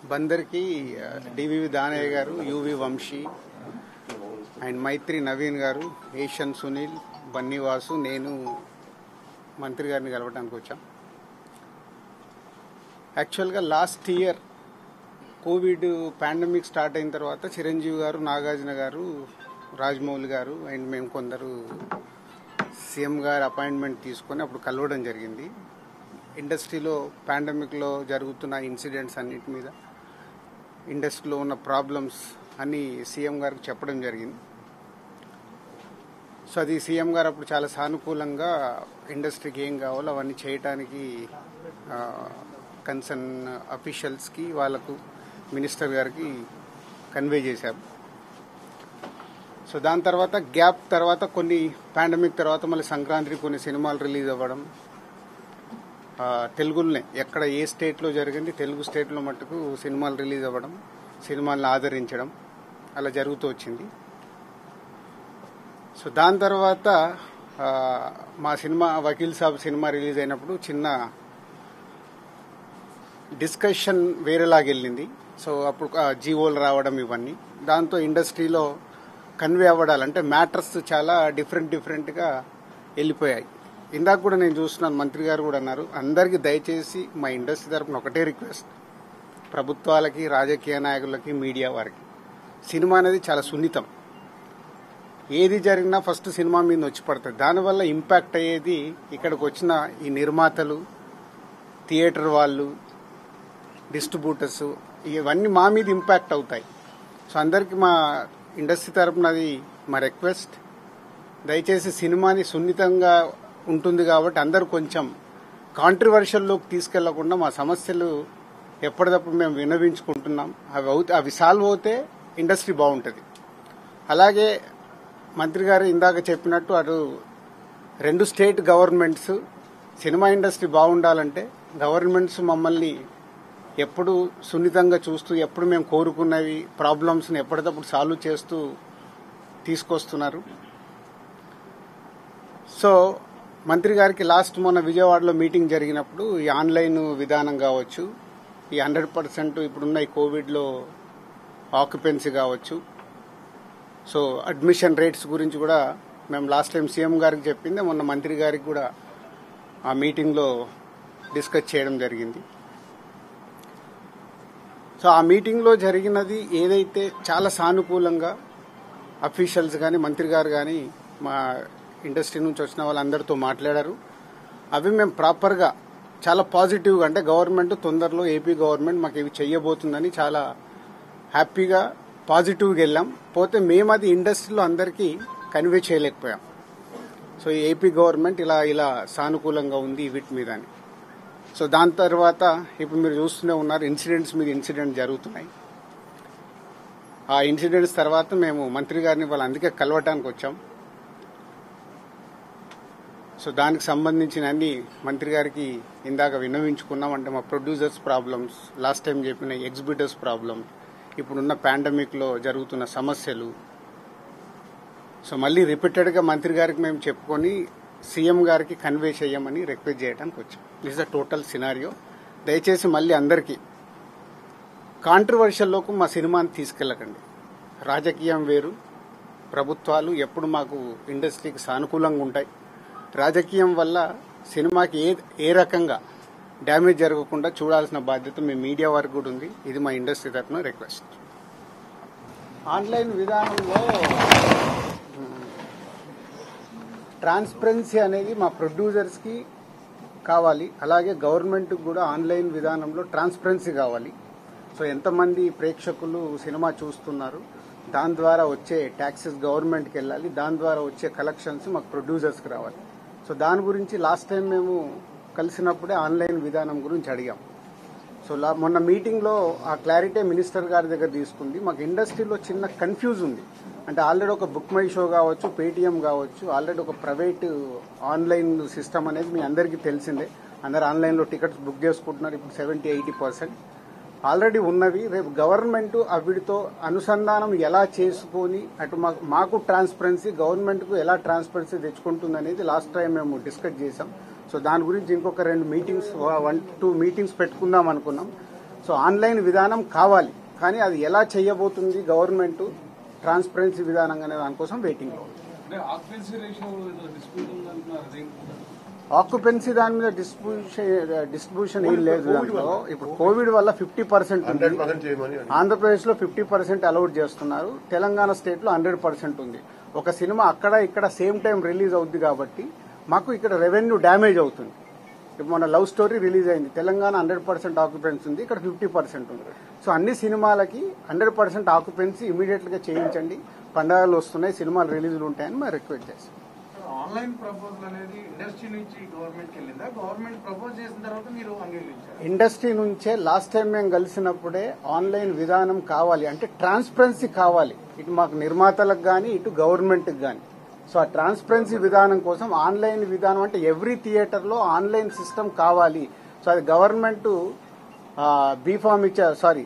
బందర్కి DVV Danayya garu UV Vamsi and Mythri Naveen garu Asian Sunil Bunny Vasu నేను మంత్రి గారిని కలవడానికి వచ్చాం యాక్చువల్గా last year COVID pandemic start అయిన తర్వాత చిరంజీవి గారు నాగార్జున గారు రాజమౌళి గారు అండ్ మేము కొందరు సీఎం గారు అపాయింట్మెంట్ తీసుకొని అప్పుడు కలవడం జరిగింది ఇండస్ట్రీలో పాండమిక్లో జరుగుతున్న ఇన్సిడెంట్స్ అన్నిటి మీద ఇండస్ట్రీలో ఉన్న ప్రాబ్లమ్స్ అన్ని సీఎం గారికి చెప్పడం జరిగింది సో అది సీఎం గారు అప్పుడు చాలా సానుకూలంగా ఇండస్ట్రీకి ఏం కావాలో అవన్నీ చేయటానికి కన్సర్న్ అఫీషియల్స్కి వాళ్ళకు మినిస్టర్ గారికి కన్వే చేశారు సో దాని తర్వాత గ్యాప్ తర్వాత కొన్ని పాండమిక్ తర్వాత మళ్ళీ సంక్రాంతికి కొన్ని సినిమాలు రిలీజ్ అవ్వడం ఆ, తెలుగులోనే ఎక్కడ ఏ స్టేట్లో జరిగింది తెలుగు స్టేట్లో మట్టుకు సినిమాలు రిలీజ్ అవ్వడం సినిమాలను ఆదరించడం అలా జరుగుతూ వచ్చింది సో దాని తర్వాత ఆ, మా సినిమా వకీల్ సాబ్ సినిమా రిలీజ్ అయినప్పుడు చిన్న డిస్కషన్ వేరేలాగా వెళ్ళింది సో అప్పుడు ఆ, జీవోలు రావడం ఇవన్నీ దాంతో ఇండస్ట్రీలో కన్వే అవ్వడాలంటే మ్యాటర్స్ చాలా డిఫరెంట్ డిఫరెంట్గా వెళ్ళిపోయాయి ఇందాక కూడా నేను చూస్తున్నాను మంత్రి గారు కూడా అన్నారు అందరికీ దయచేసి మా ఇండస్ట్రీ తరపున ఒకటే రిక్వెస్ట్ ప్రభుత్వాలకి రాజకీయ నాయకులకి మీడియా వారికి సినిమా అనేది చాలా సున్నితం ఏది జరిగినా ఫస్ట్ సినిమా మీద వచ్చి పడుతుంది దానివల్ల ఇంపాక్ట్ అయ్యేది ఇక్కడికి వచ్చిన ఈ నిర్మాతలు థియేటర్ వాళ్ళు డిస్ట్రిబ్యూటర్స్ ఇవన్నీ మా మీద ఇంపాక్ట్ అవుతాయి సో అందరికి మా ఇండస్ట్రీ తరపున అది మా రిక్వెస్ట్ దయచేసి సినిమాని సున్నితంగా ఉంటుంది కాబట్టి అందరూ కొంచెం కాంట్రవర్షియల్లోకి తీసుకెళ్లకుండా మా సమస్యలు ఎప్పటికప్పుడు మేము వినవించుకుంటున్నాం అవి అవుతే అవి సాల్వ్ అవుతే ఇండస్ట్రీ బాగుంటుంది అలాగే మంత్రి గారు ఇందాక చెప్పినట్టు అటు రెండు స్టేట్ గవర్నమెంట్స్ సినిమా ఇండస్ట్రీ బాగుండాలంటే గవర్నమెంట్స్ మమ్మల్ని ఎప్పుడు సున్నితంగా చూస్తూ ఎప్పుడు మేము కోరుకున్నవి ప్రాబ్లమ్స్ని ఎప్పటికప్పుడు సాల్వ్ చేస్తూ తీసుకొస్తున్నారు సో మంత్రి గారికి లాస్ట్ మొన్న విజయవాడలో మీటింగ్ జరిగినప్పుడు ఈ ఆన్లైన్ విధానం కావచ్చు ఈ హండ్రెడ్ పర్సెంట్ ఇప్పుడున్న ఈ కోవిడ్లో ఆక్యుపెన్సీ కావచ్చు సో అడ్మిషన్ రేట్స్ గురించి కూడా మేము లాస్ట్ టైం సీఎం గారికి చెప్పింది మొన్న మంత్రి గారికి కూడా ఆ మీటింగ్లో డిస్కస్ చేయడం జరిగింది సో ఆ మీటింగ్లో జరిగినది ఏదైతే చాలా సానుకూలంగా అఫీషియల్స్ కానీ మంత్రి గారు కానీ మా ఇండస్ట్రీ నుంచి వచ్చిన వాళ్ళందరితో మాట్లాడారు అవి మేము ప్రాపర్గా చాలా పాజిటివ్గా అంటే గవర్నమెంట్ తొందరలో ఏపీ గవర్నమెంట్ మాకు ఇవి చెయ్యబోతుందని చాలా హ్యాపీగా పాజిటివ్గా వెళ్ళాం పోతే మేము అది ఇండస్ట్రీలో అందరికీ కన్వే చేయలేకపోయాం సో ఈ ఏపీ గవర్నమెంట్ ఇలా ఇలా సానుకూలంగా ఉంది వీటి మీద అని సో దాని తర్వాత ఇప్పుడు మీరు చూస్తూనే ఉన్నారు ఇన్సిడెంట్స్ మీద ఇన్సిడెంట్ జరుగుతున్నాయి ఆ ఇన్సిడెంట్స్ తర్వాత మేము మంత్రి గారిని వాళ్ళు అందుకే కలవటానికి వచ్చాం సో దానికి సంబంధించిన అన్ని మంత్రి గారికి ఇందాక విన్నవించుకున్నాం అంటే మా ప్రొడ్యూసర్స్ ప్రాబ్లమ్స్ లాస్ట్ టైం చెప్పిన ఎగ్జిబిటర్స్ ప్రాబ్లమ్ ఇప్పుడున్న పాండమిక్లో జరుగుతున్న సమస్యలు సో మళ్ళీ రిపీటెడ్గా మంత్రి గారికి మేము చెప్పుకొని సీఎం గారికి కన్వే చేయమని రిక్వెస్ట్ చేయడానికి వచ్చాం దిస్ ద టోటల్ సినారియో దయచేసి మళ్ళీ అందరికీ కాంట్రవర్షియల్లోకి మా సినిమాని తీసుకెళ్ళకండి రాజకీయం వేరు ప్రభుత్వాలు ఎప్పుడు మాకు ఇండస్ట్రీకి సానుకూలంగా ఉంటాయి రాజకీయం వల్ల సినిమాకి ఏ ఏ రకంగా డ్యామేజ్ జరగకుండా చూడాల్సిన బాధ్యత మీ మీడియా వారికి కూడా ఉంది ఇది మా ఇండస్ట్రీ తరఫున రిక్వెస్ట్ ఆన్లైన్ విధానంలో ట్రాన్స్పరెన్సీ అనేది మా ప్రొడ్యూసర్స్కి కావాలి అలాగే గవర్నమెంట్ కూడా ఆన్లైన్ విధానంలో ట్రాన్స్పరెన్సీ కావాలి సో ఎంతమంది ప్రేక్షకులు సినిమా చూస్తున్నారు దాని ద్వారా వచ్చే ట్యాక్సెస్ గవర్నమెంట్కి వెళ్ళాలి దాని ద్వారా వచ్చే కలెక్షన్స్ మాకు ప్రొడ్యూసర్స్కి రావాలి సో దాని గురించి లాస్ట్ టైం మేము కలిసినప్పుడే ఆన్లైన్ విధానం గురించి అడిగాం సో లా- మొన్న మీటింగ్లో ఆ క్లారిటీ మినిస్టర్ గారి దగ్గర తీసుకుంది మాకు ఇండస్ట్రీలో చిన్న కన్ఫ్యూజ్ ఉంది అంటే ఆల్రెడీ ఒక బుక్ మై షో కావచ్చు పేటిఎం కావచ్చు ఆల్రెడీ ఒక ప్రైవేట్ ఆన్లైన్ సిస్టమ్ అనేది మీ అందరికీ తెలిసిందే అందరు ఆన్లైన్లో టికెట్స్ బుక్ చేసుకుంటున్నారు ఇప్పుడు సెవెంటీ ఎయిటీ పర్సెంట్ ఆల్రెడీ ఉన్నవి రేపు గవర్నమెంట్ వీటితో అనుసంధానం ఎలా చేసుకొని అటు మాకు మాకు ట్రాన్స్పరెన్సీ గవర్నమెంట్కు ఎలా ట్రాన్స్పరెన్సీ తెచ్చుకుంటుంది అనేది లాస్ట్ టైం మేము డిస్కస్ చేసాం సో దాని గురించి ఇంకొక రెండు మీటింగ్స్ వన్ టూ మీటింగ్స్ పెట్టుకుందాం అనుకున్నాం సో ఆన్లైన్ విధానం కావాలి కానీ అది ఎలా చేయబోతుంది గవర్నమెంట్ ట్రాన్స్పరెన్సీ విధానం అనే దానికోసం వెయిటింగ్ లో ఉంది. అంటే ఆక్యుపెన్సీ రేషియో డిస్ప్యూట్ ఉందంటున్నారు దీనికి ఆక్యుపెన్సీ దాని మీద డిస్ట్రిబ్యూషన్ డిస్ట్రిబ్యూషన్ ఏం లేదు దాంట్లో ఇప్పుడు కోవిడ్ వల్ల ఫిఫ్టీ పర్సెంట్ ఉంది హండ్రెడ్ పర్సెంట్ చేయమని అడిగారు. ఆంధ్రప్రదేశ్ లో ఫిఫ్టీ పర్సెంట్ అలౌట్ చేస్తున్నారు తెలంగాణ స్టేట్ లో హండ్రెడ్ పర్సెంట్ ఉంది ఒక సినిమా అక్కడ ఇక్కడ సేమ్ టైం రిలీజ్ అవుద్ది కాబట్టి మాకు ఇక్కడ రెవెన్యూ డ్యామేజ్ అవుతుంది ఇప్పుడు మన లవ్ స్టోరీ రిలీజ్ అయింది తెలంగాణ హండ్రెడ్ పర్సెంట్ ఆక్యుపెన్సీ ఉంది ఇక్కడ ఫిఫ్టీ పర్సెంట్ ఉంది సో అన్ని సినిమాలకి హండ్రెడ్ పర్సెంట్ ఆక్యుపెన్సీ ఇమీడియట్ గా చేయించండి పండగలు వస్తున్నాయి సినిమాలు రిలీజ్లు ఉంటాయని మేము రిక్వెస్ట్ చేస్తాం ఆన్లైన్ ప్రపోజల్ అనేది ఇండస్ట్రీ నుంచి గవర్నమెంట్ కి వెళ్ళిందా గవర్నమెంట్ ప్రపోజ్ చేసిన తర్వాత మీరు అంగీకరించారు ఇండస్ట్రీ నుంచే లాస్ట్ టైం మేము కలిసినప్పుడే ఆన్లైన్ విధానం కావాలి అంటే ట్రాన్స్పరెన్సీ కావాలి ఇటు మాకు నిర్మాతలకు కానీ ఇటు గవర్నమెంట్కి కానీ సో ఆ ట్రాన్స్పరెన్సీ విధానం కోసం ఆన్లైన్ విధానం అంటే ఎవ్రీ థియేటర్లో ఆన్లైన్ సిస్టమ్ కావాలి సో అది గవర్నమెంట్ బీఫామ్ ఇచ్చా సారీ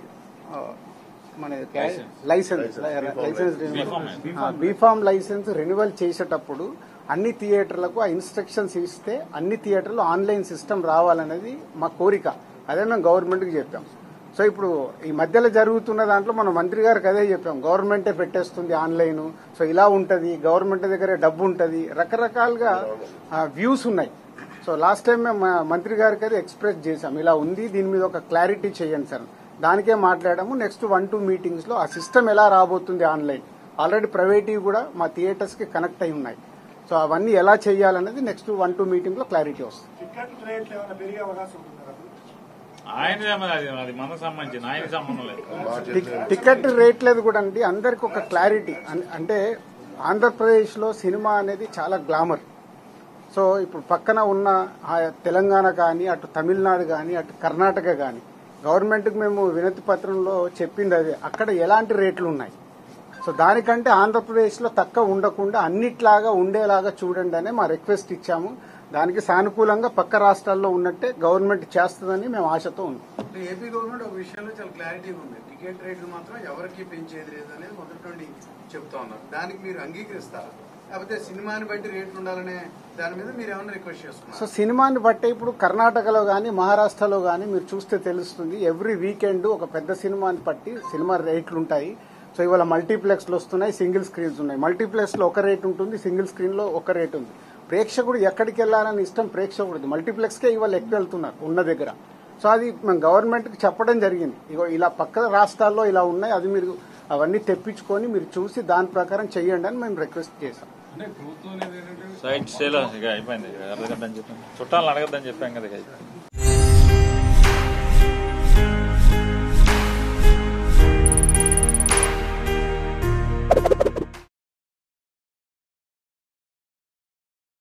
మన license license B form license renewal చేసేటప్పుడు అన్ని థియేటర్లకు ఆ ఇన్స్ట్రక్షన్స్ ఇస్తే అన్ని థియేటర్లు ఆన్లైన్ సిస్టమ్ రావాలనేది మా కోరిక అదే మేము గవర్నమెంట్కి చెప్పాం సో ఇప్పుడు ఈ మధ్యలో జరుగుతున్న దాంట్లో మన మంత్రి గారికి అదే చెప్పాం గవర్నమెంటే పెట్టేస్తుంది ఆన్లైన్ సో ఇలా ఉంటది గవర్నమెంట్ దగ్గర డబ్బు ఉంటది రకరకాలుగా వ్యూస్ ఉన్నాయి సో లాస్ట్ టైం మేము మా మంత్రి గారికి అది ఎక్స్ప్రెస్ చేశాం ఇలా ఉంది దీని మీద ఒక క్లారిటీ చేయండి సార్ దానికే మాట్లాడాము నెక్స్ట్ వన్ టూ మీటింగ్స్ లో ఆ సిస్టమ్ ఎలా రాబోతుంది ఆన్లైన్ ఆల్రెడీ ప్రైవేటివ్ కూడా మా థియేటర్స్ కి కనెక్ట్ అయి ఉన్నాయి సో అవన్నీ ఎలా చేయాలనేది నెక్స్ట్ వన్ టూ మీటింగ్ లో క్లారిటీ వస్తుంది టికెట్ రేట్లు ఏమైనా పెరిగే అవకాశం ఉంటుందా ఆయనదే అది అది మనకు సంబంధించిన ఆయనకి సంబంధం లేదు మా టిక్- చేతిలో టికెట్ రేట్లేదు కూడా అండి అందరికి ఒక క్లారిటీ అన్- అంటే ఆంధ్రప్రదేశ్ లో సినిమా అనేది చాలా గ్లామర్ సో ఇప్పుడు పక్కన ఉన్న ఆ తెలంగాణ కానీ అటు తమిళనాడు కానీ అటు కర్ణాటక కానీ గవర్నమెంట్కి మేము వినతి పత్రంలో చెప్పింది అదే అక్కడ ఎలాంటి రేట్లు ఉన్నాయి సో దానికంటే ఆంధ్రప్రదేశ్లో తక్కువ ఉండకుండా అన్నిట్లాగా ఉండేలాగా చూడండి అనే మా రిక్వెస్ట్ ఇచ్చాము దానికి సానుకూలంగా పక్క రాష్ట్రాల్లో ఉన్నట్టే గవర్నమెంట్ చేస్తుందని మేము ఆశతో ఉన్నాం అంటే ఏపీ గవర్నమెంట్ ఒక విషయంలో చాలా క్లారిటీగా ఉంది టికెట్ రేట్లు మాత్రం ఎవరికి పెంచేది లేదు అనేది మొదటి నుండి చెప్తా ఉన్నారు దానికి మీరు అంగీకరిస్తారా లేకపోతే సినిమాని బట్టి రేట్లు ఉండాలనే దాని మీద మీరు ఏమైనా రిక్వెస్ట్ చేస్తున్నారు సో సినిమాని బట్టి ఇప్పుడు కర్ణాటకలో కానీ మహారాష్ట్రలో కానీ మీరు చూస్తే తెలుస్తుంది ఎవ్రీ వీకెండ్ ఒక పెద్ద సినిమాని బట్టి సినిమా రేట్లు ఉంటాయి సో ఇవాళ మల్టీప్లెక్స్లు వస్తున్నాయి సింగిల్ స్క్రీన్స్ ఉన్నాయి మల్టీప్లెక్స్ లో ఒక రేట్ ఉంటుంది సింగిల్ స్క్రీన్ లో ఒక రేట్ ఉంది ప్రేక్షకుడు ఎక్కడికి వెళ్ళాలని ఇష్టం ప్రేక్షకుడిది మల్టీప్లెక్స్ కే ఇవాళ ఎక్కువ వెళ్తున్నారు ఉన్న దగ్గర సో అది మేము గవర్నమెంట్ కి చెప్పడం జరిగింది ఇగో ఇలా పక్క రాష్ట్రాల్లో ఇలా ఉన్నాయి అది మీరు అవన్నీ తెప్పించుకొని మీరు చూసి దాని ప్రకారం చెయ్యండి అని మేము రిక్వెస్ట్ చేశాం అంటే ప్రభుత్వం అనేది ఏంటంటే సైడ్ స్టేలో ఇక అయిపోయింది ఇక అడగద్దని చెప్పాను చుట్టాలను అడగద్దని చెప్పాం కదా ఇక అయిపోయింది.